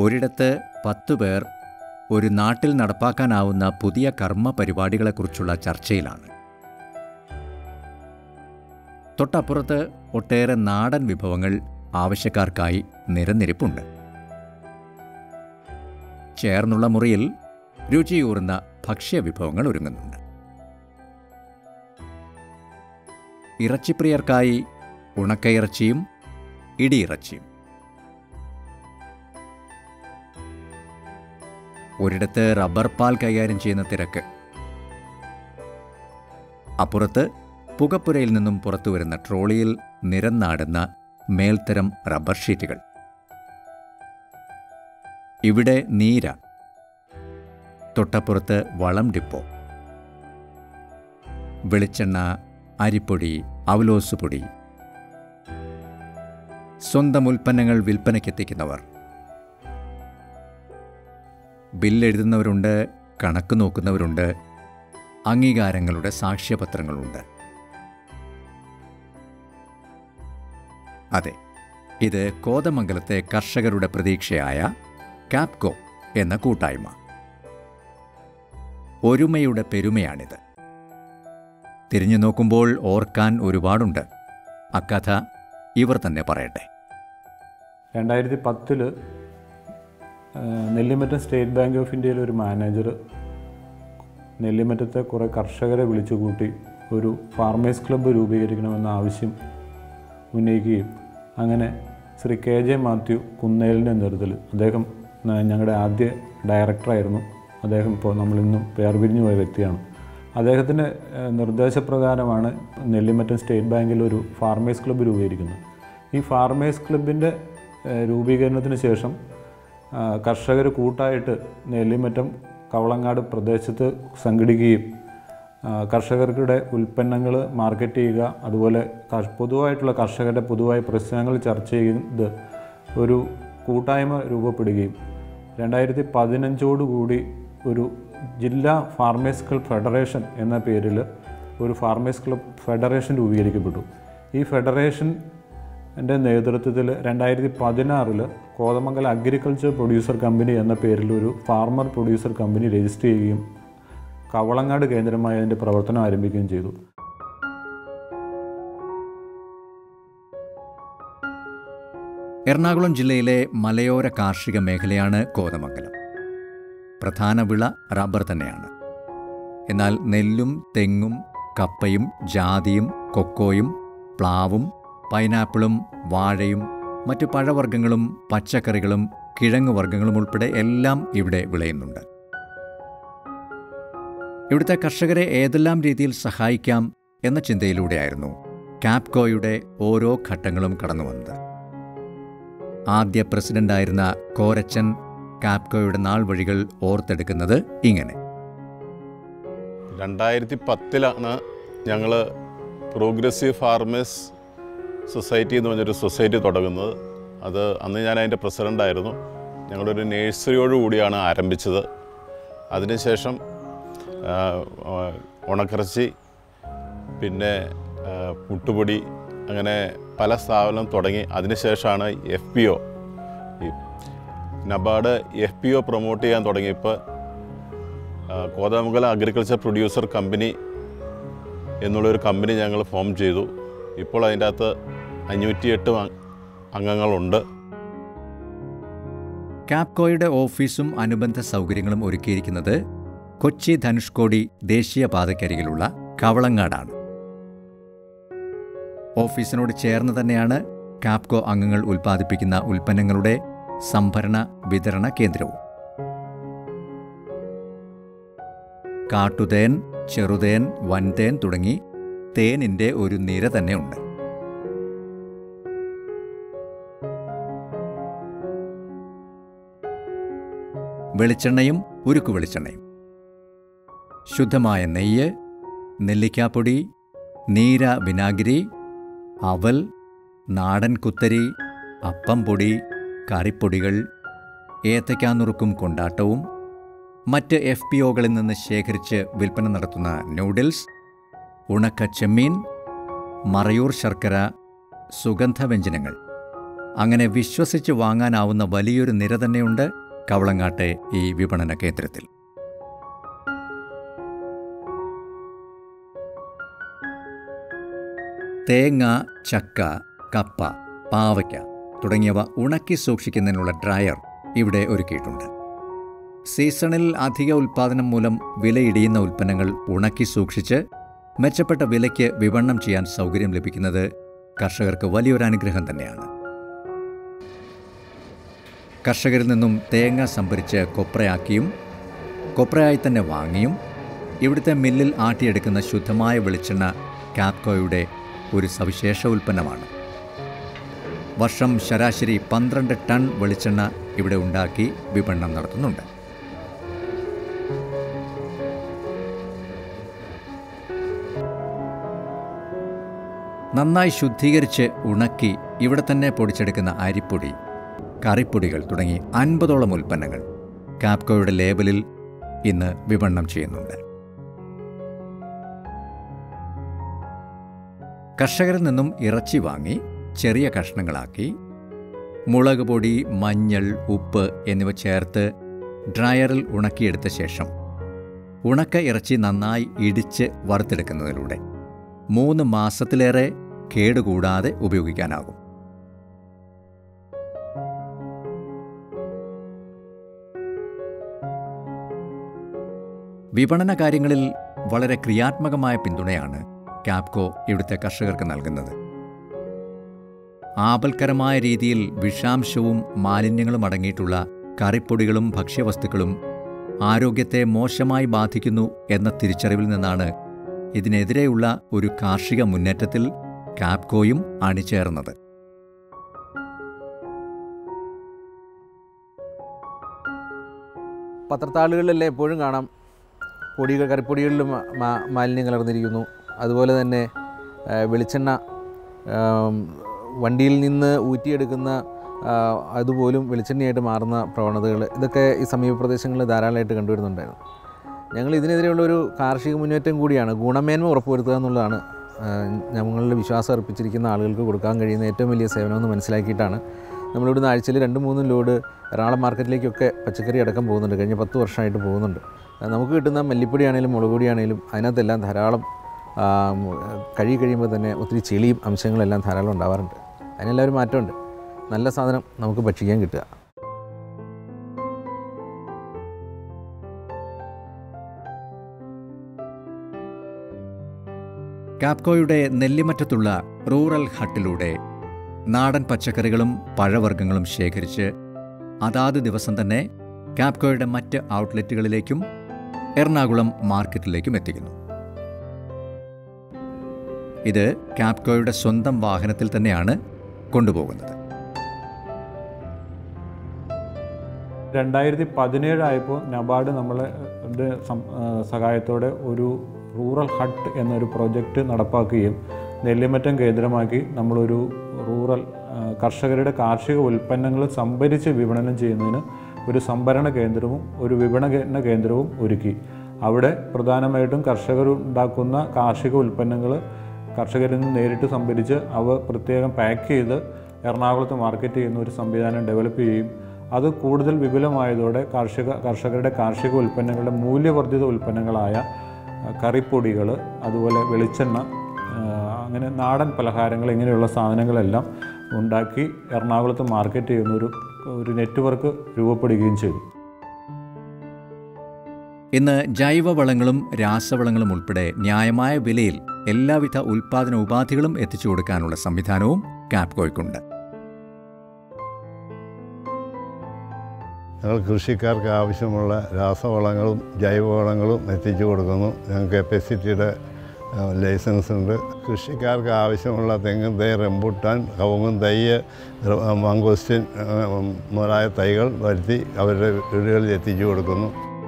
ഒരിടത്ത് പത്തു പേർ ഒരു നാട്ടിൽ നടപ്പാക്കാനാവുന്ന പുതിയ കർമ്മ പരിപാടികളെക്കുറിച്ചുള്ള ചർച്ചയിലാണ് തൊട്ടപ്പുറത്ത് ഒട്ടേറെ നാടൻ വിഭവങ്ങൾ ആവശ്യക്കാർക്കായി നിരനിരിപ്പുണ്ട് ചേർന്നുള്ള മുറിയിൽ രുചിയൂറുന്ന ഭക്ഷ്യവിഭവങ്ങൾ ഒരുങ്ങുന്നുണ്ട് ഇറച്ചിപ്രിയർക്കായി ഉണക്കയിറച്ചിയും ഇടിയിറച്ചിയും ഒരിടത്ത് റബ്ബർ പാൽ കൈകാര്യം ചെയ്യുന്ന തിരക്ക് അപ്പുറത്ത് പുകപ്പുരയിൽ നിന്നും പുറത്തുവരുന്ന ട്രോളിയിൽ നിരന്നാടുന്ന മേൽത്തരം റബ്ബർ ഷീറ്റുകൾ ഇവിടെ നീര തൊട്ടപ്പുറത്ത് വളം ഡിപ്പോ വെളിച്ചെണ്ണ അരിപ്പൊടി അവലോസ് പൊടി സ്വന്തം ഉൽപ്പന്നങ്ങൾ വിൽപ്പനയ്ക്കെത്തിക്കുന്നവർ ബില്ലെഴുതുന്നവരുണ്ട് കണക്ക് നോക്കുന്നവരുണ്ട് അംഗീകാരങ്ങളുടെ സാക്ഷ്യപത്രങ്ങളുണ്ട് അതെ ഇത് കോതമംഗലത്തെ കർഷകരുടെ പ്രതീക്ഷയായ കാപ്കോ എന്ന കൂട്ടായ്മ ഒരുമയുടെ പെരുമയാണിത് തിരിഞ്ഞു നോക്കുമ്പോൾ ഓർക്കാൻ ഒരുപാടുണ്ട് അക്കഥ ഇവർ തന്നെ പറയട്ടെ രണ്ടായിരത്തി പത്തിൽ നെല്ലിമറ്റം സ്റ്റേറ്റ് ബാങ്ക് ഓഫ് ഇന്ത്യയിലെ ഒരു മാനേജർ നെല്ലിമറ്റത്തെ കുറേ കർഷകരെ വിളിച്ചു കൂട്ടി ഒരു ഫാർമേഴ്സ് ക്ലബ്ബ് രൂപീകരിക്കണമെന്ന ആവശ്യം ഉന്നയിക്കുകയും അങ്ങനെ ശ്രീ കെ ജെ മാത്യു കുന്നേലിൻ്റെ നേതൃത്വത്തിൽ അദ്ദേഹം ന- ഞങ്ങളുടെ ആദ്യ ഡയറക്ടറായിരുന്നു അദ്ദേഹം ഇപ്പോൾ നമ്മളിന്നും വേർപിരിഞ്ഞു പോയ വ്യക്തിയാണ് അദ്ദേഹത്തിൻ്റെ ഏഹ്, നിർദ്ദേശപ്രകാരമാണ് നെല്ലിമറ്റം സ്റ്റേറ്റ് ബാങ്കിൽ ഒരു ഫാർമേഴ്സ് ക്ലബ്ബ് രൂപീകരിക്കുന്നത് ഈ ഫാർമേഴ്സ് ക്ലബിൻ്റെ രൂപീകരണത്തിന് ശേഷം കർഷകർ കൂട്ടായിട്ട് നെല്ലിമറ്റം കവളങ്ങാട് പ്രദേശത്ത് സംഘടിക്കുകയും ആ, കർഷകരുടെ ഉൽപ്പന്നങ്ങൾ മാർക്കറ്റ് ചെയ്യുക അതുപോലെ കർഷ- പൊതുവായിട്ടുള്ള കർഷകരുടെ പൊതുവായ പ്രശ്നങ്ങൾ ചർച്ച ചെയ്ത് ഒരു കൂട്ടായ്മ രൂപപ്പെടുകയും രണ്ടായിരത്തി പതിനഞ്ചോടുകൂടി ഒരു ജില്ലാ ഫാർമേഴ്സ് ക്ലബ് ഫെഡറേഷൻ എന്ന പേരിൽ ഒരു ഫാർമേഴ്സ് ക്ലബ് ഫെഡറേഷൻ രൂപീകരിക്കപ്പെട്ടു ഈ ഫെഡറേഷൻ എൻ്റെ നേതൃത്വത്തിൽ രണ്ടായിരത്തി പതിനാറിൽ കോതമംഗലം അഗ്രികൾച്ചർ പ്രൊഡ്യൂസർ കമ്പനി എന്ന പേരിൽ ഒരു ഫാർമർ പ്രൊഡ്യൂസർ കമ്പനി രജിസ്റ്റർ ചെയ്യുകയും കവളങ്ങാട് കേന്ദ്രമായി അതിൻ്റെ പ്രവർത്തനം ആരംഭിക്കുകയും ചെയ്തു എറണാകുളം ജില്ലയിലെ മലയോര കാർഷിക മേഖലയാണ് കോതമംഗലം പ്രധാന വിള റബ്ബർ തന്നെയാണ് എന്നാൽ നെല്ലും തെങ്ങും കപ്പയും ജാതിയും കൊക്കോയും പ്ലാവും പൈനാപ്പിളും വാഴയും മറ്റു പഴവർഗ്ഗങ്ങളും പച്ചക്കറികളും കിഴങ്ങ് വർഗ്ഗങ്ങളും ഉൾപ്പെടെ എല്ലാം ഇവിടെ വിളയുന്നുണ്ട് ഇവിടുത്തെ കർഷകരെ ഏതെല്ലാം രീതിയിൽ സഹായിക്കാം എന്ന ചിന്തയിലൂടെയായിരുന്നു കാപ്കോയുടെ ഓരോ ഘട്ടങ്ങളും കടന്നു വന്നത് ആദ്യ പ്രസിഡന്റായിരുന്ന കോരച്ചൻ കാപ്കോയുടെ നാൾ വഴികൾ ഓർത്തെടുക്കുന്നത് ഇങ്ങനെ രണ്ടായിരത്തി പത്തിലാണ് ഞങ്ങൾ പ്രോഗ്രസീവ് ഫാർമേഴ്സ് സൊസൈറ്റി എന്ന് പറഞ്ഞൊരു സൊസൈറ്റി തുടങ്ങുന്നത് അത് അന്ന് ഞാൻ അതിൻ്റെ പ്രസിഡൻ്റായിരുന്നു ഞങ്ങളൊരു നേഴ്സറിയോട് കൂടിയാണ് ആരംഭിച്ചത് അതിനുശേഷം ആ, ആ, ഉണക്കിറച്ചി പിന്നെ ആ, പുട്ടുപൊടി അങ്ങനെ പല സ്ഥാപനം തുടങ്ങി അതിനുശേഷമാണ് എഫ് പി ഒ ഈ NABARD F P O promote ചെയ്യാൻ തുടങ്ങിയപ്പോൾ ആ, കോതമംഗലം അഗ്രികൾച്ചർ പ്രൊഡ്യൂസർ കമ്പനി എന്നുള്ളൊരു കമ്പനി ഞങ്ങൾ ഫോം ചെയ്തു ഇപ്പോൾ അതിൻ്റെ അകത്ത് അഞ്ഞൂറ്റിയെട്ട് അ- അംഗങ്ങളുണ്ട് കാപ്കോയുടെ ഓഫീസും അനുബന്ധ സൗകര്യങ്ങളും ഒരുക്കിയിരിക്കുന്നത് കൊച്ചി ധനുഷ്കോടി ദേശീയപാതയ്ക്കരികിലുള്ള കവളങ്ങാടാണ് ഓഫീസിനോട് ചേർന്ന് തന്നെയാണ് കാപ്കോ അംഗങ്ങൾ ഉൽപ്പാദിപ്പിക്കുന്ന ഉൽപ്പന്നങ്ങളുടെ സംഭരണ വിതരണ കേന്ദ്രവും കാട്ടുതേൻ ചെറുതേൻ വൻതേൻ തുടങ്ങി തേനിന്റെ ഒരു നിര തന്നെ ഉണ്ട് വെളിച്ചെണ്ണയും ഉരുക്കു വെളിച്ചെണ്ണയും ശുദ്ധമായ നെയ്യ് നെല്ലിക്കാപ്പൊടി നീര വിനാഗിരി അവൽ നാടൻ കുത്തരി അപ്പം പൊടി കറിപ്പൊടികൾ ഏത്തയ്ക്കാനുറുക്കും കൊണ്ടാട്ടവും മറ്റ് എഫ് പി ഒകളിൽ നിന്ന് ശേഖരിച്ച് വിൽപ്പന നടത്തുന്ന നൂഡിൽസ് ഉണക്ക ചെമ്മീൻ മറയൂർ ശർക്കര സുഗന്ധവ്യഞ്ജനങ്ങൾ അങ്ങനെ വിശ്വസിച്ച് വാങ്ങാനാവുന്ന വലിയൊരു നിര തന്നെയുണ്ട് കവളങ്ങാട്ടെ ഈ വിപണന കേന്ദ്രത്തിൽ തേങ്ങ ചക്ക കപ്പ പാവയ്ക്ക തുടങ്ങിയവ ഉണക്കി സൂക്ഷിക്കുന്നതിനുള്ള ഡ്രയർ ഇവിടെ ഒരുക്കിയിട്ടുണ്ട് സീസണിൽ അധിക ഉൽപ്പാദനം മൂലം വിലയിടിയുന്ന ഉൽപ്പന്നങ്ങൾ ഉണക്കി സൂക്ഷിച്ച് മെച്ചപ്പെട്ട വിലയ്ക്ക് വിപണനം ചെയ്യാൻ സൗകര്യം ലഭിക്കുന്നത് കർഷകർക്ക് വലിയൊരു അനുഗ്രഹം തന്നെയാണ് കർഷകരിൽ നിന്നും തേങ്ങ സംഭരിച്ച് കൊപ്രയാക്കിയും കൊപ്രയായി തന്നെ വാങ്ങിയും ഇവിടുത്തെ മില്ലിൽ ആട്ടിയെടുക്കുന്ന ശുദ്ധമായ വെളിച്ചെണ്ണ കാപ്കോയുടെ ഒരു സവിശേഷ ഉൽപ്പന്നമാണ് വർഷം ശരാശരി പന്ത്രണ്ട് ടൺ വെളിച്ചെണ്ണ ഇവിടെ ഉണ്ടാക്കി വിപണനം നടത്തുന്നുണ്ട് നന്നായി ശുദ്ധീകരിച്ച് ഉണക്കി ഇവിടെ തന്നെ പൊടിച്ചെടുക്കുന്ന അരിപ്പൊടി കറിപ്പൊടികൾ തുടങ്ങി അൻപതോളം ഉൽപ്പന്നങ്ങൾ കാപ്കോയുടെ ലേബലിൽ ഇന്ന് വിപണനം ചെയ്യുന്നുണ്ട് കർഷകരിൽ നിന്നും ഇറച്ചി വാങ്ങി ചെറിയ കഷ്ണങ്ങളാക്കി മുളക് പൊടി മഞ്ഞൾ ഉപ്പ് എന്നിവ ചേർത്ത് ഡ്രയറിൽ ഉണക്കിയെടുത്ത ശേഷം ഉണക്ക ഇറച്ചി നന്നായി ഇടിച്ച് വറുത്തെടുക്കുന്നതിലൂടെ മൂന്ന് മാസത്തിലേറെ കേടുകൂടാതെ ഉപയോഗിക്കാനാകും വിപണന കാര്യങ്ങളിൽ വളരെ ക്രിയാത്മകമായ പിന്തുണയാണ് കാപ്കോ ഇവിടുത്തെ കർഷകർക്ക് നൽകുന്നത് ആപൽക്കരമായ രീതിയിൽ വിഷാംശവും മാലിന്യങ്ങളും അടങ്ങിയിട്ടുള്ള കറിപ്പൊടികളും ഭക്ഷ്യവസ്തുക്കളും ആരോഗ്യത്തെ മോശമായി ബാധിക്കുന്നു എന്ന തിരിച്ചറിവിൽ നിന്നാണ് ഇതിനെതിരെയുള്ള ഒരു കാർഷിക മുന്നേറ്റത്തിൽ കാപ്കോയും അണിചേർന്നത് പത്രത്താളുകളിലെല്ലാം എപ്പോഴും കാണാം പൊടികൾ കറിപ്പൊടികളിലും മാ- മാ- മാലിന്യം കലർന്നിരിക്കുന്നു അതുപോലെ തന്നെ ആ, വെളിച്ചെണ്ണ ആം, വണ്ടിയിൽ നിന്ന് ഊറ്റിയെടുക്കുന്ന ആ, അതുപോലും വെളിച്ചെണ്ണയായിട്ട് മാറുന്ന പ്രവണതകൾ ഇതൊക്കെ ഈ സമീപ പ്രദേശങ്ങളിൽ ധാരാളമായിട്ട് കണ്ടുവരുന്നുണ്ടായിരുന്നു ഞങ്ങൾ ഇതിനെതിരെയുള്ള ഒരു കാർഷിക മുന്നേറ്റം കൂടിയാണ് ഗുണമേന്മ ഉറപ്പുവരുത്തുക എന്നുള്ളതാണ് ആ, ഞങ്ങളിൽ വിശ്വാസം അർപ്പിച്ചിരിക്കുന്ന ആളുകൾക്ക് കൊടുക്കാൻ കഴിയുന്ന ഏറ്റവും വലിയ സേവനമെന്ന് മനസ്സിലാക്കിയിട്ടാണ് നമ്മളിവിടുന്ന് ആഴ്ചയിൽ രണ്ട് മൂന്നും ലോഡ് എറണാകുളം മാർക്കറ്റിലേക്കൊക്കെ പച്ചക്കറി അടക്കം പോകുന്നുണ്ട് കഴിഞ്ഞ പത്ത് വർഷമായിട്ട് പോകുന്നുണ്ട് ആ, നമുക്ക് കിട്ടുന്ന മല്ലിപ്പൊടി ആണെങ്കിലും മുളക് പൊടി ആണെങ്കിലും അതിനകത്തെല്ലാം ധാരാളം ആ, മ്, കഴുകി കഴിയുമ്പോൾ തന്നെ ഒത്തിരി ചെളിയും അംശങ്ങളെല്ലാം ധാരാളം ഉണ്ടാവാറുണ്ട് അതിനെല്ലാം ഒരു മാറ്റമുണ്ട് നല്ല സാധനം നമുക്ക് ഭക്ഷിക്കാൻ കിട്ടുക കാപ്കോയുടെ നെല്ലിമറ്റത്തുള്ള റൂറൽ ഹട്ടിലൂടെ നാടൻ പച്ചക്കറികളും പഴവർഗ്ഗങ്ങളും ശേഖരിച്ച് അതാത് ദിവസം തന്നെ കാപ്കോയുടെ മറ്റ് ഔട്ട്ലെറ്റുകളിലേക്കും എറണാകുളം മാർക്കറ്റിലേക്കും എത്തിക്കുന്നു ഇത് കാപ്കോയുടെ സ്വന്തം വാഹനത്തിൽ തന്നെയാണ് കൊണ്ടുപോകുന്നത് രണ്ടായിരത്തി പതിനേഴായപ്പോൾ നബാർഡ് നമ്മളെ ടെ സം- ആ, സഹായത്തോടെ ഒരു റൂറൽ ഹട്ട് എന്നൊരു പ്രൊജക്റ്റ് നടപ്പാക്കുകയും നെല്ലിമറ്റം കേന്ദ്രമാക്കി നമ്മളൊരു റൂറൽ ആ, കർഷകരുടെ കാർഷിക ഉൽപ്പന്നങ്ങൾ സംഭരിച്ച് വിപണനം ചെയ്യുന്നതിന് ഒരു സംഭരണ കേന്ദ്രവും ഒരു വിപണന കേന്ദ്രവും ഒരുക്കി അവിടെ പ്രധാനമായിട്ടും കർഷകർ ഉണ്ടാക്കുന്ന കാർഷിക ഉൽപ്പന്നങ്ങൾ കർഷകരിൽ നിന്ന് നേരിട്ട് സംഭരിച്ച് അവ പ്രത്യേകം പാക്ക് ചെയ്ത് എറണാകുളത്ത് മാർക്കറ്റ് ചെയ്യുന്ന ഒരു സംവിധാനം ഡെവലപ്പ് ചെയ്യുകയും അത് കൂടുതൽ വിപുലമായതോടെ കാർഷിക കർഷകരുടെ കാർഷിക ഉൽപ്പന്നങ്ങളുടെ മൂല്യവർദ്ധിത ഉൽപ്പന്നങ്ങളായ കറിപ്പൊടികൾ അതുപോലെ വെളിച്ചെണ്ണ ആ, അങ്ങനെ നാടൻ പലഹാരങ്ങൾ ഇങ്ങനെയുള്ള സാധനങ്ങളെല്ലാം ഉണ്ടാക്കി എറണാകുളത്ത് മാർക്കറ്റ് ചെയ്യുന്ന ഒരു ഒരു നെറ്റ്വർക്ക് രൂപപ്പെടുകയും ചെയ്തു ഇന്ന് ജൈവവളങ്ങളും രാസവളങ്ങളും ഉൾപ്പെടെ ന്യായമായ വിലയിൽ എല്ലാവിധ ഉൽപ്പാദന ഉപാധികളും എത്തിച്ചു കൊടുക്കാനുള്ള സംവിധാനവും കാപ്കോയ്ക്കുണ്ട് ഞങ്ങൾ കൃഷിക്കാർക്ക് ആവശ്യമുള്ള രാസവളങ്ങളും ജൈവവളങ്ങളും എത്തിച്ചു കൊടുക്കുന്നു ഞങ്ങൾക്ക് എപ്പസിറ്റിയുടെ ലൈസൻസ് ഉണ്ട് കൃഷിക്കാർക്ക് ആവശ്യമുള്ള തെങ്ങും തൈ റംബുട്ടാൻ കവുങ്ങും തൈ മംഗോസ്റ്റിൻ മുതലായ തൈകൾ വരുത്തി അവരുടെ വീടുകളിൽ എത്തിച്ചു കൊടുക്കുന്നു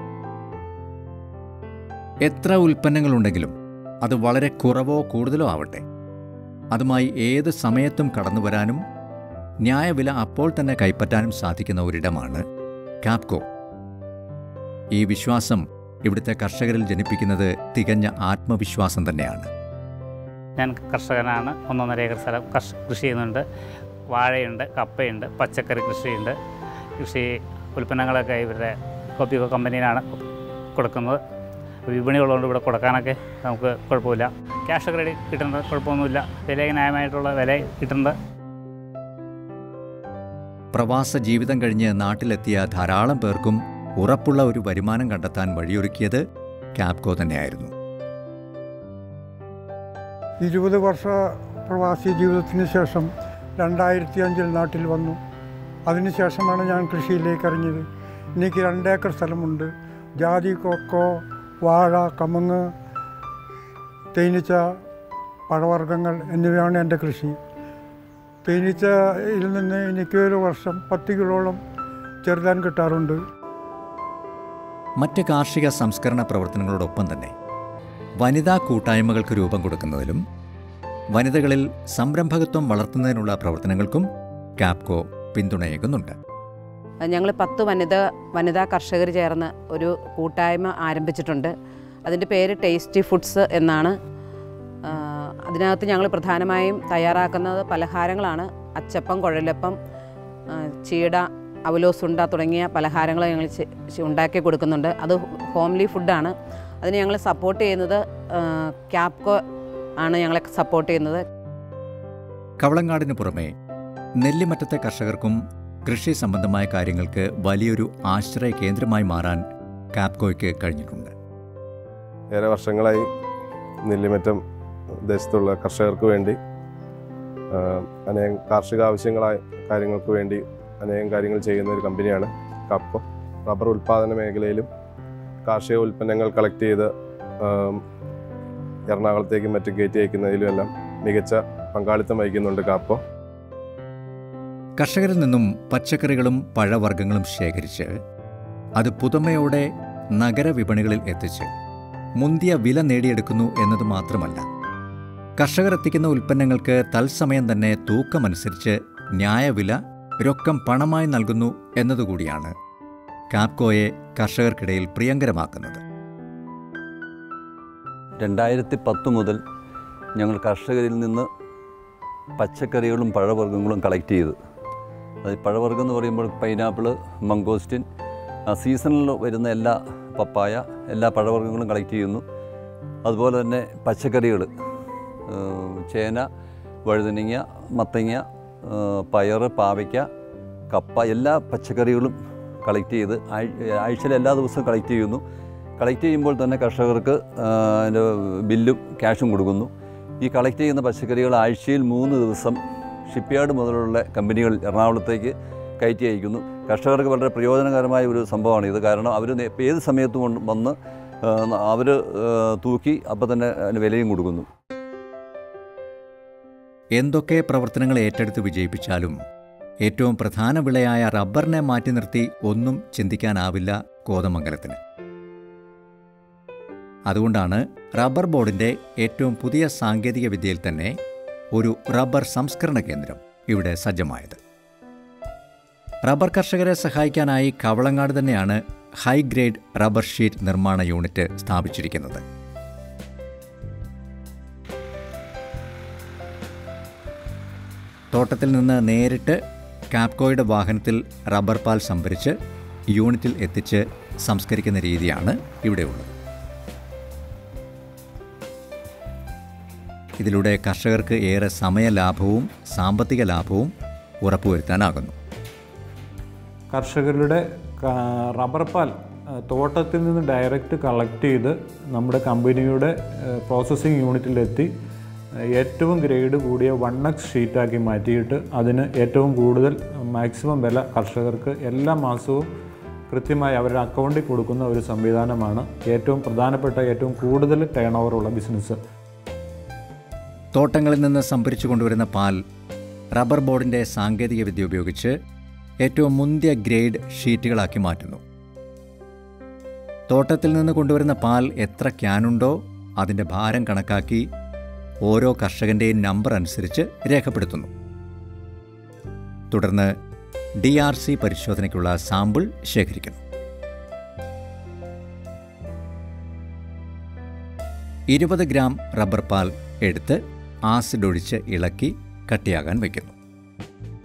എത്ര ഉൽപ്പന്നങ്ങളുണ്ടെങ്കിലും അത് വളരെ കുറവോ കൂടുതലോ ആവട്ടെ അതുമായി ഏത് സമയത്തും കടന്നു വരാനും ന്യായവില അപ്പോൾ തന്നെ കൈപ്പറ്റാനും സാധിക്കുന്ന ഒരിടമാണ് കാപ്കോ ഈ വിശ്വാസം ഇവിടുത്തെ കർഷകരിൽ ജനിപ്പിക്കുന്നത് തികഞ്ഞ ആത്മവിശ്വാസം തന്നെയാണ് ഞാൻ കർഷകനാണ് ഒന്നൊന്നര ഏക്കർ സ്ഥലം കർഷ കൃഷി ചെയ്യുന്നുണ്ട് വാഴയുണ്ട് കപ്പയുണ്ട് പച്ചക്കറി കൃഷിയുണ്ട് കൃഷി ഉൽപ്പന്നങ്ങളൊക്കെ ഇവരുടെ കോപ്പിക്കോ കമ്പനിയിലാണ് കൊടുക്കുന്നത് വിപണികളുണ്ട് ഇവിടെ കൊടുക്കാനൊക്കെ നമുക്ക് കുഴപ്പമില്ല ക്യാഷ് ക്രെഡിറ്റ് കിട്ടുന്നത് കുഴപ്പമൊന്നുമില്ല വില ന്യായമായിട്ടുള്ള വില കിട്ടുന്നത് പ്രവാസ ജീവിതം കഴിഞ്ഞ് നാട്ടിലെത്തിയ ധാരാളം പേർക്കും ഉറപ്പുള്ള ഒരു വരുമാനം കണ്ടെത്താൻ വഴിയൊരുക്കിയത് ക്യാപ്കോ തന്നെയായിരുന്നു ഇരുപത് വർഷ പ്രവാസി ജീവിതത്തിന് ശേഷം രണ്ടായിരത്തി അഞ്ചിൽ നാട്ടിൽ വന്നു അതിനുശേഷമാണ് ഞാൻ കൃഷിയിലേക്ക് ഇറങ്ങിയത് എനിക്ക് രണ്ടേക്കർ സ്ഥലമുണ്ട് ജാതി കൊക്കോ വാഴ കമുങ്ങ് തേനീച്ച പഴവർഗ്ഗങ്ങൾ എന്നിവയാണ് എൻ്റെ കൃഷി തേനീച്ചയിൽ നിന്ന് എനിക്ക് ഒരു വർഷം പത്ത് കിലോളം ചെറുതാൻ കിട്ടാറുണ്ട് മറ്റ് കാർഷിക സംസ്കരണ പ്രവർത്തനങ്ങളോടൊപ്പം തന്നെ വനിതാ കൂട്ടായ്മകൾക്ക് രൂപം കൊടുക്കുന്നതിലും വനിതകളിൽ സംരംഭകത്വം വളർത്തുന്നതിനുള്ള പ്രവർത്തനങ്ങൾക്കും കാപ്കോ പിന്തുണയേകുന്നുണ്ട് ഞങ്ങൾ പത്ത് വനിത വനിതാ കർഷകർ ചേർന്ന് ഒരു കൂട്ടായ്മ ആരംഭിച്ചിട്ടുണ്ട് അതിൻ്റെ പേര് ടേസ്റ്റി ഫുഡ്സ് എന്നാണ് ആ, അതിനകത്ത് ഞങ്ങൾ പ്രധാനമായും തയ്യാറാക്കുന്നത് പലഹാരങ്ങളാണ് അച്ചപ്പം കുഴലപ്പം ആ, ചീട അവലോസുണ്ട തുടങ്ങിയ പലഹാരങ്ങൾ ഞങ്ങൾ ചെ- ചെ- ഉണ്ടാക്കി കൊടുക്കുന്നുണ്ട് അത് ഹോംലി ഫുഡാണ് അതിന് ഞങ്ങൾ സപ്പോർട്ട് ചെയ്യുന്നത് ആ, ക്യാപ്കോ ആണ് ഞങ്ങളെ സപ്പോർട്ട് ചെയ്യുന്നത് കവളങ്ങാടിന് പുറമെ നെല്ലിമറ്റത്തെ കർഷകർക്കും കൃഷി സംബന്ധമായ കാര്യങ്ങൾക്ക് വലിയൊരു ആശ്രയ കേന്ദ്രമായി മാറാൻ കാപ്കോയ്ക്ക് കഴിഞ്ഞിട്ടുണ്ട് ഏറെ വർഷങ്ങളായി നെല്ലിമറ്റം ദേശത്തുള്ള കർഷകർക്ക് വേണ്ടി ആ, അനേകം കാർഷിക ആവശ്യങ്ങളായ കാര്യങ്ങൾക്ക് വേണ്ടി അനേകം കാര്യങ്ങൾ ചെയ്യുന്ന ഒരു കമ്പനിയാണ് കാപ്കോ റബ്ബർ ഉൽപ്പാദന മേഖലയിലും കാർഷിക ഉൽപ്പന്നങ്ങൾ കളക്ട് ചെയ്ത് ആ, എറണാകുളത്തേക്കും മറ്റും കയറ്റി അയക്കുന്നതിലും എല്ലാം മികച്ച പങ്കാളിത്തം വഹിക്കുന്നുണ്ട് കാപ്കോ കർഷകരിൽ നിന്നും പച്ചക്കറികളും പഴവർഗ്ഗങ്ങളും ശേഖരിച്ച് അത് പുതുമയോടെ നഗരവിപണികളിൽ എത്തിച്ച് മുന്തിയ വില നേടിയെടുക്കുന്നു എന്നത് മാത്രമല്ല കർഷകർ എത്തിക്കുന്ന ഉൽപ്പന്നങ്ങൾക്ക് തത്സമയം തന്നെ തൂക്കമനുസരിച്ച് ന്യായവില രൊക്കം പണമായി നൽകുന്നു എന്നതുകൂടിയാണ് കാപ്കോയെ കർഷകർക്കിടയിൽ പ്രിയങ്കരമാക്കുന്നത് രണ്ടായിരത്തി പത്ത് മുതൽ ഞങ്ങൾ കർഷകരിൽ നിന്ന് പച്ചക്കറികളും പഴവർഗ്ഗങ്ങളും കളക്ട് ചെയ്ത് അത് പഴവർഗ്ഗം എന്ന് പറയുമ്പോൾ പൈനാപ്പിൾ മംഗോസ്റ്റിൻ ആ സീസണിൽ വരുന്ന എല്ലാ പപ്പായ എല്ലാ പഴവർഗ്ഗങ്ങളും കളക്ട് ചെയ്യുന്നു അതുപോലെ തന്നെ പച്ചക്കറികൾ ചേന വഴുതനങ്ങ മത്തങ്ങ ആ, പയറ് പാവയ്ക്ക കപ്പ എല്ലാ പച്ചക്കറികളും കളക്ട് ചെയ്ത് ആഴ്- ആഴ്ചയിൽ എല്ലാ ദിവസവും കളക്ട് ചെയ്യുന്നു കളക്ട് ചെയ്യുമ്പോൾ തന്നെ കർഷകർക്ക് ആ, അതിൻ്റെ ബില്ലും ക്യാഷും കൊടുക്കുന്നു ഈ കളക്ട് ചെയ്യുന്ന പച്ചക്കറികൾ ആഴ്ചയിൽ മൂന്ന് ദിവസം ഷിപ്പ്യാർഡ് മുതലുള്ള കമ്പനികൾ എറണാകുളത്തേക്ക് കയറ്റി അയക്കുന്നു കർഷകർക്ക് വളരെ പ്രയോജനകരമായ ഒരു സംഭവമാണ് ഇത് കാരണം അവർ ഏത് സമയത്തും കൊണ്ട് വന്ന് അവർ തൂക്കി അപ്പോൾ തന്നെ അതിന് വിലയും കൊടുക്കുന്നു എന്തൊക്കെ പ്രവർത്തനങ്ങൾ ഏറ്റെടുത്ത് വിജയിപ്പിച്ചാലും ഏറ്റവും പ്രധാന വിളയായ റബ്ബറിനെ മാറ്റി നിർത്തി ഒന്നും ചിന്തിക്കാനാവില്ല കോതമംഗലത്തിന് അതുകൊണ്ടാണ് റബ്ബർ ബോർഡിന്റെ ഏറ്റവും പുതിയ സാങ്കേതിക വിദ്യയിൽ തന്നെ ഒരു റബ്ബർ സംസ്കരണ കേന്ദ്രം ഇവിടെ സജ്ജമായത് റബ്ബർ കർഷകരെ സഹായിക്കാനായി കവളങ്ങാട് തന്നെയാണ് ഹൈ ഗ്രേഡ് റബ്ബർ ഷീറ്റ് നിർമ്മാണ യൂണിറ്റ് സ്ഥാപിച്ചിരിക്കുന്നത് തോട്ടത്തിൽ നിന്ന് നേരിട്ട് കാപ്കോയുടെ വാഹനത്തിൽ റബ്ബർ പാൽ സംഭരിച്ച് യൂണിറ്റിൽ എത്തിച്ച് സംസ്കരിക്കുന്ന രീതിയാണ് ഇവിടെയുള്ളത് ഇതിലൂടെ കർഷകർക്ക് ഏറെ സമയലാഭവും സാമ്പത്തിക ലാഭവും ഉറപ്പുവരുത്താനാകുന്നു കർഷകരുടെ ക- റബ്ബർ പാൽ ആ, തോട്ടത്തിൽ നിന്ന് ഡയറക്റ്റ് കളക്ട് ചെയ്ത് നമ്മുടെ കമ്പനിയുടെ പ്രോസസ്സിംഗ് യൂണിറ്റിലെത്തി ആ, ഏറ്റവും ഗ്രേഡ് കൂടിയ വൺ എക്സ് ഷീറ്റാക്കി മാറ്റിയിട്ട് അതിന് ഏറ്റവും കൂടുതൽ മാക്സിമം വില കർഷകർക്ക് എല്ലാ മാസവും കൃത്യമായി അവരുടെ അക്കൗണ്ടിൽ കൊടുക്കുന്ന ഒരു സംവിധാനമാണ് ഏറ്റവും പ്രധാനപ്പെട്ട ഏറ്റവും കൂടുതൽ ടേൺ ഓവറുള്ള ബിസിനസ് തോട്ടങ്ങളിൽ നിന്ന് സംഭരിച്ചു കൊണ്ടുവരുന്ന പാൽ റബ്ബർ ബോർഡിൻ്റെ സാങ്കേതിക വിദ്യ ഉപയോഗിച്ച് ഏറ്റവും മുന്തിയ ഗ്രേഡ് ഷീറ്റുകളാക്കി മാറ്റുന്നു തോട്ടത്തിൽ നിന്ന് കൊണ്ടുവരുന്ന പാൽ എത്ര ക്യാനുണ്ടോ അതിൻ്റെ ഭാരം കണക്കാക്കി ഓരോ കർഷകൻ്റെയും നമ്പർ അനുസരിച്ച് രേഖപ്പെടുത്തുന്നു തുടർന്ന് ഡി ആർ സി പരിശോധനയ്ക്കുള്ള സാമ്പിൾ ശേഖരിക്കുന്നു ഇരുപത് ഗ്രാം റബ്ബർ പാൽ എടുത്ത് ആസിഡ് ഒഴിച്ച് ഇളക്കി കട്ടിയാകാൻ വയ്ക്കുന്നു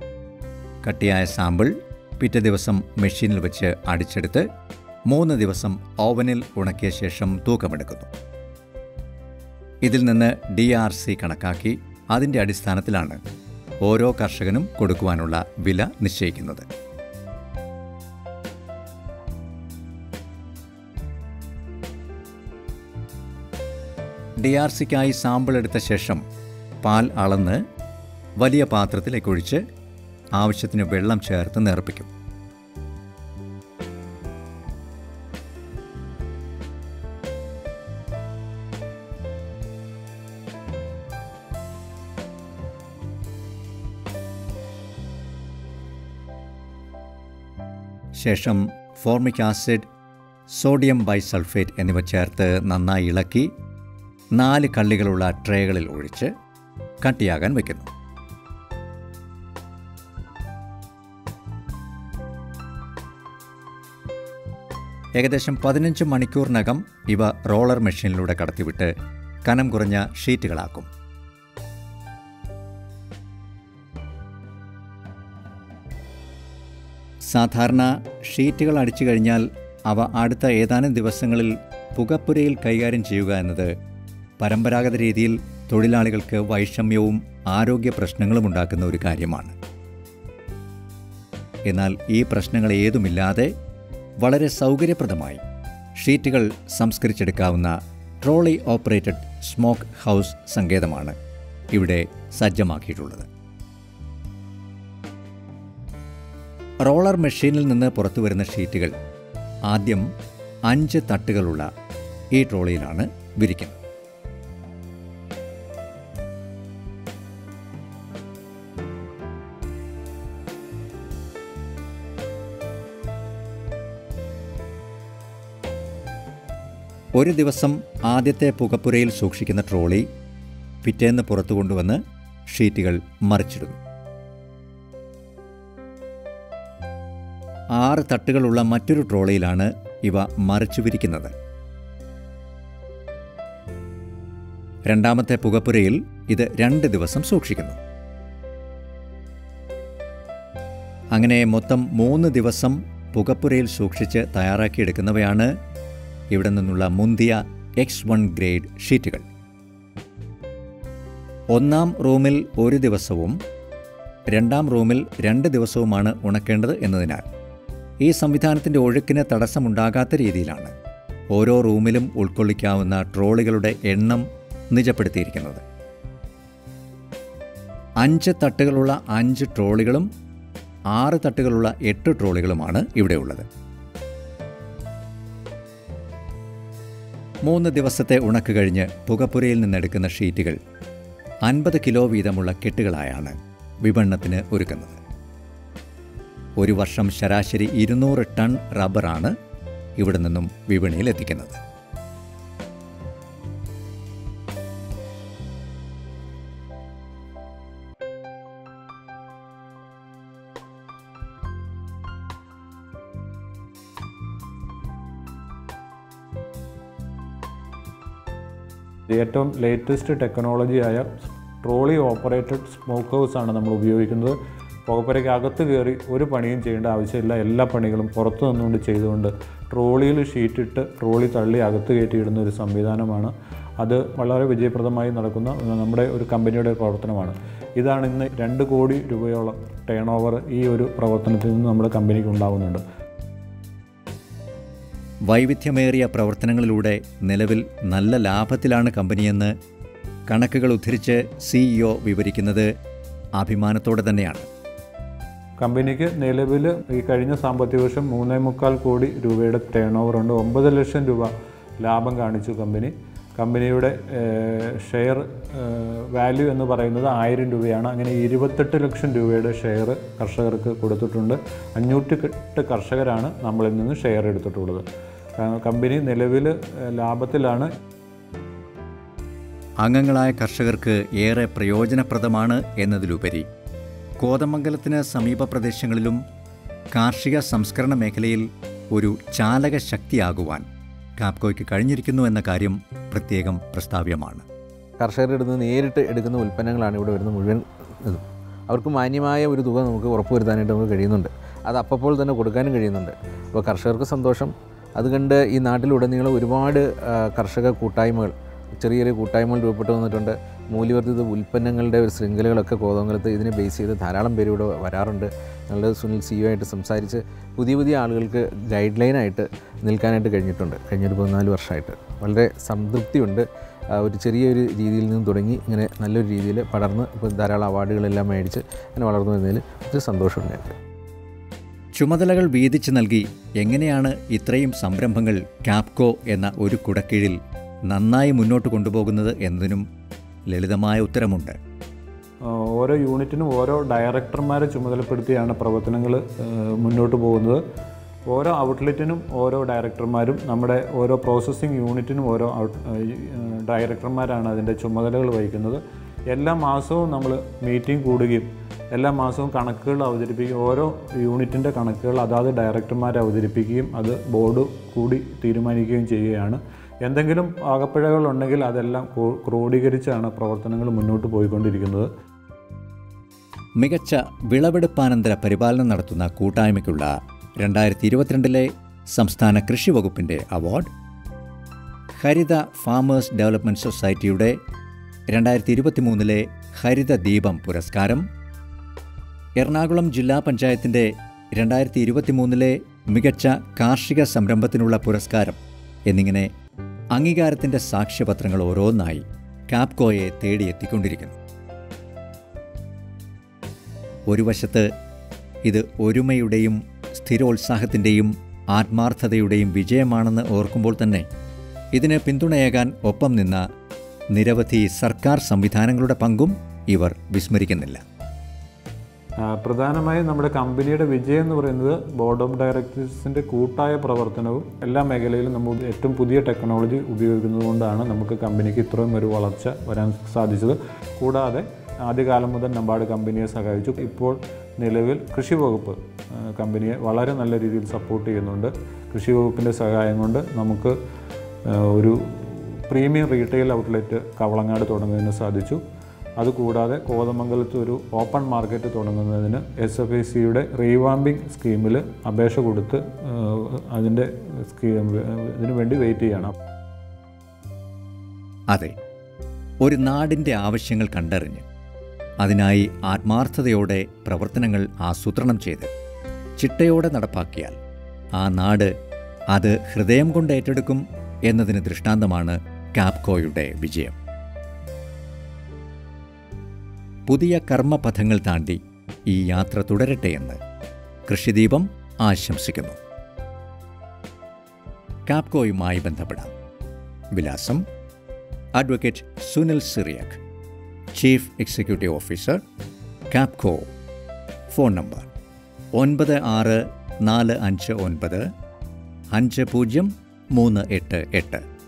കട്ടിയായ സാമ്പിൾ പിറ്റേ ദിവസം മെഷീനിൽ വെച്ച് അടിച്ചെടുത്ത് മൂന്ന് ദിവസം ഓവനിൽ ഉണക്കിയ ശേഷം തൂക്കമെടുക്കുന്നു ഇതിൽ നിന്ന് ഡി ആർ സി കണക്കാക്കി അതിൻ്റെ അടിസ്ഥാനത്തിലാണ് ഓരോ കർഷകനും കൊടുക്കുവാനുള്ള വില നിശ്ചയിക്കുന്നത് ഡി ആർ സിക്കായി സാമ്പിൾ എടുത്ത ശേഷം പാൽ അളന്ന് വലിയ പാത്രത്തിലേക്ക് ഒഴിച്ച് ആവശ്യത്തിന് വെള്ളം ചേർത്ത് നേർപ്പിക്കും ശേഷം ഫോർമിക് ആസിഡ് സോഡിയം ബൈസൾഫേറ്റ് എന്നിവ ചേർത്ത് നന്നായി ഇളക്കി നാല് കള്ളികളുള്ള ട്രേകളിൽ ഒഴിച്ച് കട്ടിയാകാൻ വയ്ക്കുന്നു ഏകദേശം പതിനഞ്ച് മണിക്കൂറിനകം ഇവ റോളർ മെഷീനിലൂടെ കടത്തിവിട്ട് കനം കുറഞ്ഞ ഷീറ്റുകളാക്കും സാധാരണ ഷീറ്റുകൾ അടിച്ചു കഴിഞ്ഞാൽ അവ അടുത്ത ഏതാനും ദിവസങ്ങളിൽ പുകപ്പുരയിൽ കൈകാര്യം ചെയ്യുക എന്നത് പരമ്പരാഗത രീതിയിൽ തൊഴിലാളികൾക്ക് വൈഷമ്യവും ആരോഗ്യ പ്രശ്നങ്ങളും ഉണ്ടാക്കുന്ന ഒരു കാര്യമാണ് എന്നാൽ ഈ പ്രശ്നങ്ങൾ ഏതുമില്ലാതെ വളരെ സൗകര്യപ്രദമായി ഷീറ്റുകൾ സംസ്കരിച്ചെടുക്കാവുന്ന ട്രോളി ഓപ്പറേറ്റഡ് സ്മോക്ക് ഹൗസ് സങ്കേതമാണ് ഇവിടെ സജ്ജമാക്കിയിട്ടുള്ളത് റോളർ മെഷീനിൽ നിന്ന് പുറത്തു വരുന്ന ഷീറ്റുകൾ ആദ്യം അഞ്ച് തട്ടുകളുള്ള ഈ ട്രോളിയിലാണ് വിരിക്കുന്നത് ഒരു ദിവസം ആദ്യത്തെ പുകപ്പുരയിൽ സൂക്ഷിക്കുന്ന ട്രോളി പിറ്റേന്ന് പുറത്തു കൊണ്ടുവന്ന് ഷീറ്റുകൾ മറിച്ചിടുന്നു ആറ് തട്ടുകളുള്ള മറ്റൊരു ട്രോളിയിലാണ് ഇവ മറിച്ചു വിരിക്കുന്നത് രണ്ടാമത്തെ പുകപ്പുരയിൽ ഇത് രണ്ട് ദിവസം സൂക്ഷിക്കുന്നു അങ്ങനെ മൊത്തം മൂന്ന് ദിവസം പുകപ്പുരയിൽ സൂക്ഷിച്ച് തയ്യാറാക്കിയെടുക്കുന്നവയാണ് ഇവിടെ നിന്നുള്ള മുന്തിയ എക്സ് വൺ ഗ്രേഡ് ഷീറ്റുകൾ ഒന്നാം റൂമിൽ ഒരു ദിവസവും രണ്ടാം റൂമിൽ രണ്ട് ദിവസവുമാണ് ഉണക്കേണ്ടത് എന്നതിനാൽ ഈ സംവിധാനത്തിൻ്റെ ഒഴുക്കിന് തടസ്സമുണ്ടാകാത്ത രീതിയിലാണ് ഓരോ റൂമിലും ഉൾക്കൊള്ളിക്കാവുന്ന ട്രോളികളുടെ എണ്ണം നിജപ്പെടുത്തിയിരിക്കുന്നത് അഞ്ച് തട്ടുകളുള്ള അഞ്ച് ട്രോളികളും ആറ് തട്ടുകളുള്ള എട്ട് ട്രോളികളുമാണ് ഇവിടെയുള്ളത് മൂന്ന് ദിവസത്തെ ഉണക്ക് കഴിഞ്ഞ് പുകപ്പുരയിൽ നിന്നെടുക്കുന്ന ഷീറ്റുകൾ അൻപത് കിലോ വീതമുള്ള കെട്ടുകളായാണ് വിപണനത്തിന് ഒരുക്കുന്നത് ഒരു വർഷം ശരാശരി ഇരുന്നൂറ് ടൺ റബ്ബറാണ് ഇവിടെ നിന്നും വിപണിയിൽ എത്തിക്കുന്നത് ഏറ്റവും ലേറ്റസ്റ്റ് ടെക്നോളജിയായ ട്രോളി ഓപ്പറേറ്റഡ് സ്മോക്ക് ഹൗസ് ആണ് നമ്മൾ ഉപയോഗിക്കുന്നത് പുകപ്പുരയ്ക്ക് അകത്ത് കയറി ഒരു പണിയും ചെയ്യേണ്ട ആവശ്യമില്ല എല്ലാ പണികളും പുറത്തു നിന്നുകൊണ്ട് ചെയ്തുകൊണ്ട് ട്രോളിയിൽ ഷീറ്റിട്ട് ട്രോളി തള്ളി അകത്ത് കയറ്റിയിടുന്ന ഒരു സംവിധാനമാണ് അത് വളരെ വിജയപ്രദമായി നടക്കുന്ന നമ്മുടെ ഒരു കമ്പനിയുടെ പ്രവർത്തനമാണ് ഇതാണ് ഇന്ന് രണ്ട് കോടി രൂപയോളം ടേൺ ഓവർ ഈ ഒരു പ്രവർത്തനത്തിൽ നിന്ന് നമ്മുടെ കമ്പനിക്ക് ഉണ്ടാകുന്നുണ്ട് വൈവിധ്യമേറിയ പ്രവർത്തനങ്ങളിലൂടെ നിലവിൽ നല്ല ലാഭത്തിലാണ് കമ്പനിയെന്ന് കണക്കുകൾ ഉദ്ധരിച്ച് സിഇഒ വിവരിക്കുന്നത് അഭിമാനത്തോടെ തന്നെയാണ് കമ്പനിക്ക് നിലവിൽ ഈ കഴിഞ്ഞ സാമ്പത്തിക വർഷം മൂന്നേ മുക്കാൽ കോടി രൂപയുടെ ടേൺ ഓവർ ഉണ്ട് ഒമ്പത് ലക്ഷം രൂപ ലാഭം കാണിച്ചു കമ്പനി കമ്പനിയുടെ ഷെയർ വാല്യൂ എന്ന് പറയുന്നത് ആയിരം രൂപയാണ് അങ്ങനെ ഇരുപത്തെട്ട് ലക്ഷം രൂപയുടെ ഷെയർ കർഷകർക്ക് കൊടുത്തിട്ടുണ്ട് അഞ്ഞൂറ്റി എട്ട് കർഷകരാണ് നമ്മളിൽ നിന്ന് ഷെയർ എടുത്തിട്ടുള്ളത് കമ്പനി നിലവിൽ ലാഭത്തിലാണ് അംഗങ്ങളായ കർഷകർക്ക് ഏറെ പ്രയോജനപ്രദമാണ് എന്നതിലുപരി കോതമംഗലത്തിന് സമീപ പ്രദേശങ്ങളിലും കാർഷിക സംസ്കരണ മേഖലയിൽ ഒരു ചാലക ശക്തിയാകുവാൻ കാപ്കോയ്ക്ക് കഴിഞ്ഞിരിക്കുന്നു എന്ന കാര്യം പ്രത്യേകം പ്രസ്താവ്യമാണ് കർഷകരുടെ അടുത്ത് നിന്ന് നേരിട്ട് എടുക്കുന്ന ഉൽപ്പന്നങ്ങളാണ് ഇവിടെ വരുന്ന മുഴുവൻ ഇതും അവർക്ക് മാന്യമായ ഒരു തുക നമുക്ക് ഉറപ്പുവരുത്താനായിട്ട് നമുക്ക് കഴിയുന്നുണ്ട് അത് അപ്പോൾ തന്നെ കൊടുക്കാനും കഴിയുന്നുണ്ട് അപ്പോൾ കർഷകർക്ക് സന്തോഷം അതുകണ്ട് ഈ നാട്ടിലുടനീളം ഒരുപാട് ആ, കർഷക കൂട്ടായ്മകൾ ചെറിയ ചെറിയ കൂട്ടായ്മകൾ രൂപപ്പെട്ടു വന്നിട്ടുണ്ട് മൂല്യവർദ്ധിത ഉൽപ്പന്നങ്ങളുടെ ഒരു ശൃംഖലകളൊക്കെ കോതമംഗലത്ത് ഇതിനെ ബേസ് ചെയ്ത് ധാരാളം പേര് ഇവിടെ വരാറുണ്ട് ഞങ്ങളുടെ സുനിൽ സി ആയിട്ട് സംസാരിച്ച് പുതിയ പുതിയ ആളുകൾക്ക് ഗൈഡ് ലൈനായിട്ട് നിൽക്കാനായിട്ട് കഴിഞ്ഞിട്ടുണ്ട് കഴിഞ്ഞൊരു പതിനാല് വർഷമായിട്ട് വളരെ സംതൃപ്തിയുണ്ട് ആ, ഒരു ചെറിയൊരു രീതിയിൽ നിന്ന് തുടങ്ങി ഇങ്ങനെ നല്ലൊരു രീതിയിൽ പടർന്ന് ഇപ്പോൾ ധാരാളം അവാർഡുകളെല്ലാം മേടിച്ച് അങ്ങനെ വളർന്നു വരുന്നതിൽ ഒത്തിരി സന്തോഷമുണ്ട് ഞങ്ങൾക്ക് ചുമതലകൾ വീതിച്ചു നൽകി എങ്ങനെയാണ് ഇത്രയും സംരംഭങ്ങൾ കാപ്കോ എന്ന ഒരു കുടക്കീഴിൽ നന്നായി മുന്നോട്ട് കൊണ്ടുപോകുന്നത് എന്നതിനും ലളിതമായ ഉത്തരമുണ്ട് ആഹ് ഓരോ യൂണിറ്റിനും ഓരോ ഡയറക്ടർമാരെ ചുമതലപ്പെടുത്തിയാണ് പ്രവർത്തനങ്ങൾ മുന്നോട്ട് പോകുന്നത് ഓരോ ഔട്ട്ലെറ്റിനും ഓരോ ഡയറക്ടർമാരും നമ്മുടെ ഓരോ പ്രോസസ്സിംഗ് യൂണിറ്റിനും ഓരോ ഔട്ട് ആഹ് ഡയറക്ടർമാരാണ് അതിൻ്റെ ചുമതലകൾ വഹിക്കുന്നത് എല്ലാ മാസവും നമ്മൾ മീറ്റിംഗ് കൂടുകയും എല്ലാ മാസവും കണക്കുകൾ അവതരിപ്പിക്കുകയും ഓരോ യൂണിറ്റിൻ്റെ കണക്കുകൾ അതാത് ഡയറക്ടർമാർ അവതരിപ്പിക്കുകയും അത് ബോർഡ് കൂടി തീരുമാനിക്കുകയും ചെയ്യുകയാണ് എന്തെങ്കിലും പാകപ്പിഴകളുണ്ടെങ്കിൽ അതെല്ലാം ക്രോ- ക്രോഡീകരിച്ചാണ് പ്രവർത്തനങ്ങൾ മുന്നോട്ട് പോയിക്കൊണ്ടിരിക്കുന്നത് മികച്ച വിളവെടുപ്പാനന്തര പരിപാലനം നടത്തുന്ന കൂട്ടായ്മയ്ക്കുള്ള രണ്ടായിരത്തി ഇരുപത്തിരണ്ടിലെ സംസ്ഥാന കൃഷി വകുപ്പിൻ്റെ അവാർഡ് ഹരിത ഫാമേഴ്സ് ഡെവലപ്മെൻറ്റ് സൊസൈറ്റിയുടെ രണ്ടായിരത്തി ഇരുപത്തിമൂന്നിലെ ഹരിത ദീപം പുരസ്കാരം എറണാകുളം ജില്ലാ പഞ്ചായത്തിൻ്റെ രണ്ടായിരത്തി ഇരുപത്തിമൂന്നിലെ മികച്ച കാർഷിക സംരംഭത്തിനുള്ള പുരസ്കാരം എന്നിങ്ങനെ അംഗീകാരത്തിൻ്റെ സാക്ഷ്യപത്രങ്ങൾ ഓരോന്നായി കാപ്കോയെ തേടിയെത്തിക്കൊണ്ടിരിക്കുന്നു ഒരു വശത്ത് ഇത് ഒരുമയുടെയും സ്ഥിരോത്സാഹത്തിൻ്റെയും ആത്മാർത്ഥതയുടെയും വിജയമാണെന്ന് ഓർക്കുമ്പോൾ തന്നെ ഇതിന് പിന്തുണയേകാൻ ഒപ്പം നിന്ന നിരവധി സർക്കാർ സംവിധാനങ്ങളുടെ പങ്കും ഇവർ വിസ്മരിക്കുന്നില്ല ആ, പ്രധാനമായും നമ്മുടെ കമ്പനിയുടെ വിജയം എന്ന് പറയുന്നത് ബോർഡ് ഓഫ് ഡയറക്ടേഴ്സിൻ്റെ കൂട്ടായ പ്രവർത്തനവും എല്ലാ മേഖലയിലും നമ്മൾ ഏറ്റവും പുതിയ ടെക്നോളജി ഉപയോഗിക്കുന്നത് കൊണ്ടാണ് നമുക്ക് കമ്പനിക്ക് ഇത്രയും ഒരു വളർച്ച വരാൻ സാധിച്ചത് കൂടാതെ ആദ്യകാലം മുതൽ നമ്പാട് കമ്പനിയെ സഹായിച്ചു ഇപ്പോൾ നിലവിൽ കൃഷി വകുപ്പ് ആ, കമ്പനിയെ വളരെ നല്ല രീതിയിൽ സപ്പോർട്ട് ചെയ്യുന്നുണ്ട് കൃഷി വകുപ്പിൻ്റെ സഹായം കൊണ്ട് നമുക്ക് ആ, ഒരു പ്രീമിയം റീറ്റെയിൽ ഔട്ട്ലെറ്റ് കവളങ്ങാട് തുടങ്ങുന്നതിന് സാധിച്ചു അതുകൂടാതെ കോതമംഗലത്ത് ഒരു ഓപ്പൺ മാർക്കറ്റ് തുടങ്ങുന്നതിന് എസ് എഫ് ഐ സിയുടെ റീവാമ്പിംഗ് സ്കീമിൽ അപേക്ഷ കൊടുത്ത് ആ, അതിൻ്റെ സ്കീം ഇതിനു വേണ്ടി വെയിറ്റ് ചെയ്യണം അതെ ഒരു നാടിൻ്റെ ആവശ്യങ്ങൾ കണ്ടറിഞ്ഞ് അതിനായി ആത്മാർത്ഥതയോടെ പ്രവർത്തനങ്ങൾ ആസൂത്രണം ചെയ്ത് ചിട്ടയോടെ നടപ്പാക്കിയാൽ ആ നാട് അത് ഹൃദയം കൊണ്ട് ഏറ്റെടുക്കും എന്നതിന് ദൃഷ്ടാന്തമാണ് കാപ്കോയുടെ വിജയം പുതിയ കർമ്മപഥങ്ങൾ താണ്ടി ഈ യാത്ര തുടരട്ടെ എന്ന് കൃഷിദീപം ആശംസിക്കുന്നു കാപ്കോയുമായി ബന്ധപ്പെടാം വിലാസം advocate Sunil Cyriac chief executive officer Capco phone number ഒൻപത് ആറ് നാല് അഞ്ച് ഒൻപത് അഞ്ച് പൂജ്യം മൂന്ന് എട്ട് എട്ട്